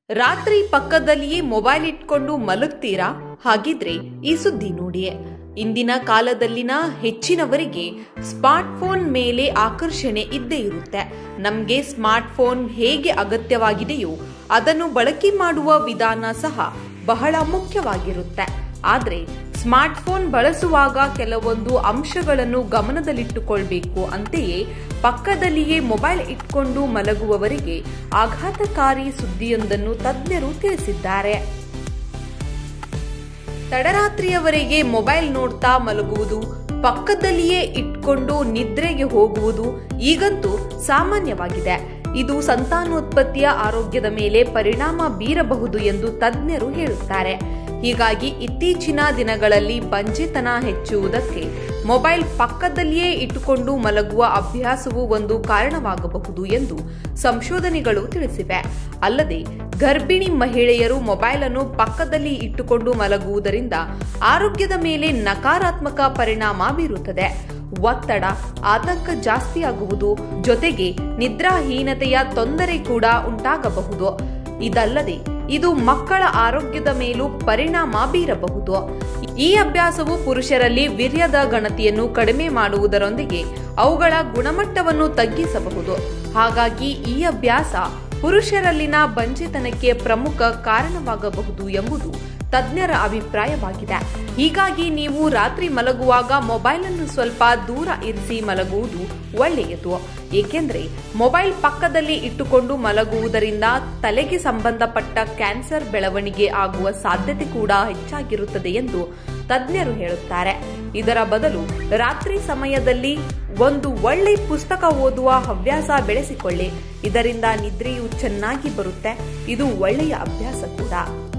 ರಾತ್ರಿ ಪಕ್ಕದಲ್ಲಿಯೇ ಮೊಬೈಲ್ ಇಟ್ಕೊಂಡು ಮಲಗ್ತೀರಾ ಹಾಗಿದ್ರೆ ಈ ಸುದ್ದಿ ನೋಡಿ ಇಂದಿನ ಕಾಲದಲ್ಲಿನ ಹೆಚ್ಚಿನವರಿಗೆ ಸ್ಮಾರ್ಟ್ ಫೋನ್ ಮೇಲೆ ಆಕರ್ಷಣೆ ಇದ್ದೇ ಇರುತ್ತೆ ನಮಗೆ ಸ್ಮಾರ್ಟ್ ಫೋನ್ ಹೇಗೆ ಅಗತ್ಯವಾಗಿದೆಯೋ ಅದನ್ನು ಬಳಕೆ ಮಾಡುವ ವಿಧಾನ ಸಹ ಬಹಳ ಮುಖ್ಯವಾಗಿರುತ್ತೆ ಆದ್ರೆ ಸ್ಮಾರ್ಟ್ ಫೋನ್ ಬಳಸುವಾಗ ಕೆಲವೊಂದು ಅಂಶಗಳನ್ನು ಗಮನದಲ್ಲಿಟ್ಟುಕೊಳ್ಬೇಕು ಅಂತೆಯೇ ಪಕ್ಕದಲ್ಲಿಯೇ ಮೊಬೈಲ್ ಇಟ್ಕೊಂಡು ಮಲಗುವವರಿಗೆ ಆಘಾತಕಾರಿ ಸುದ್ದಿಯೊಂದನ್ನು ತಜ್ಞರು ತಿಳಿಸಿದ್ದಾರೆ ತಡರಾತ್ರಿಯವರೆಗೆ ಮೊಬೈಲ್ ನೋಡ್ತಾ ಮಲಗುವುದು ಪಕ್ಕದಲ್ಲಿಯೇ ಇಟ್ಕೊಂಡು ನಿದ್ರೆಗೆ ಹೋಗುವುದು ಈಗಂತೂ ಸಾಮಾನ್ಯವಾಗಿದೆ ಇದು ಸಂತಾನೋತ್ಪತ್ತಿಯ ಆರೋಗ್ಯದ ಮೇಲೆ ಪರಿಣಾಮ ಬೀರಬಹುದು ಎಂದು ತಜ್ಞರು ಹೇಳುತ್ತಾರೆ ಹೀಗಾಗಿ ಇತ್ತೀಚಿನ ದಿನಗಳಲ್ಲಿ ಬಂಜೆತನ ಹೆಚ್ಚುವುದಕ್ಕೆ ಮೊಬೈಲ್ ಪಕ್ಕದಲ್ಲಿಯೇ ಇಟ್ಟುಕೊಂಡು ಮಲಗುವ ಅಭ್ಯಾಸವು ಒಂದು ಕಾರಣವಾಗಬಹುದು ಎಂದು ಸಂಶೋಧನೆಗಳು ತಿಳಿಸಿವೆ ಅಲ್ಲದೆ ಗರ್ಭಿಣಿ ಮಹಿಳೆಯರು ಮೊಬೈಲ್ ಅನ್ನು ಪಕ್ಕದಲ್ಲಿ ಇಟ್ಟುಕೊಂಡು ಮಲಗುವುದರಿಂದ ಆರೋಗ್ಯದ ಮೇಲೆ ನಕಾರಾತ್ಮಕ ಪರಿಣಾಮ ಬೀರುತ್ತದೆ ಒತ್ತಡ ಆತಂಕ ಜಾಸ್ತಿಯಾಗುವುದು ಜೊತೆಗೆ ನಿದ್ರಾಹೀನತೆಯ ತೊಂದರೆ ಕೂಡ ಉಂಟಾಗಬಹುದು ಇದಲ್ಲದೆ ಇದು ಮಕ್ಕಳ ಆರೋಗ್ಯದ ಮೇಲೂ ಪರಿಣಾಮ ಬೀರಬಹುದು ಈ ಅಭ್ಯಾಸವು ಪುರುಷರಲ್ಲಿ ವೀರ್ಯದ ಗಣತಿಯನ್ನು ಕಡಿಮೆ ಮಾಡುವುದರೊಂದಿಗೆ ಅವುಗಳ ಗುಣಮಟ್ಟವನ್ನು ತಗ್ಗಿಸಬಹುದು ಹಾಗಾಗಿ ಈ ಅಭ್ಯಾಸ ಪುರುಷರಲ್ಲಿನ ಬಂಜೆತನಕ್ಕೆ ಪ್ರಮುಖ ಕಾರಣವಾಗಬಹುದು ಎಂಬುದು ತಜ್ಞರ ಅಭಿಪ್ರಾಯವಾಗಿದೆ ಹೀಗಾಗಿ ನೀವು ರಾತ್ರಿ ಮಲಗುವಾಗ ಮೊಬೈಲ್ ಅನ್ನು ಸ್ವಲ್ಪ ದೂರ ಇರಿಸಿ ಮಲಗುವುದು ಒಳ್ಳೆಯದು ಏಕೆಂದರೆ ಮೊಬೈಲ್ ಪಕ್ಕದಲ್ಲಿ ಇಟ್ಟುಕೊಂಡು ಮಲಗುವುದರಿಂದ ತಲೆಗೆ ಸಂಬಂಧಪಟ್ಟ ಕ್ಯಾನ್ಸರ್ ಬೆಳವಣಿಗೆ ಆಗುವ ಸಾಧ್ಯತೆ ಕೂಡ ಹೆಚ್ಚಾಗಿರುತ್ತದೆ ಎಂದು ತಜ್ಞರು ಹೇಳುತ್ತಾರೆ ಇದರ ಬದಲು ರಾತ್ರಿ ಸಮಯದಲ್ಲಿ ಒಂದು ಒಳ್ಳೆ ಪುಸ್ತಕ ಓದುವ ಹವ್ಯಾಸ ಬೆಳೆಸಿಕೊಳ್ಳಿ ಇದರಿಂದ ನಿದ್ರೆಯು ಚೆನ್ನಾಗಿ ಬರುತ್ತೆ ಇದು ಒಳ್ಳೆಯ ಅಭ್ಯಾಸ ಕೂಡ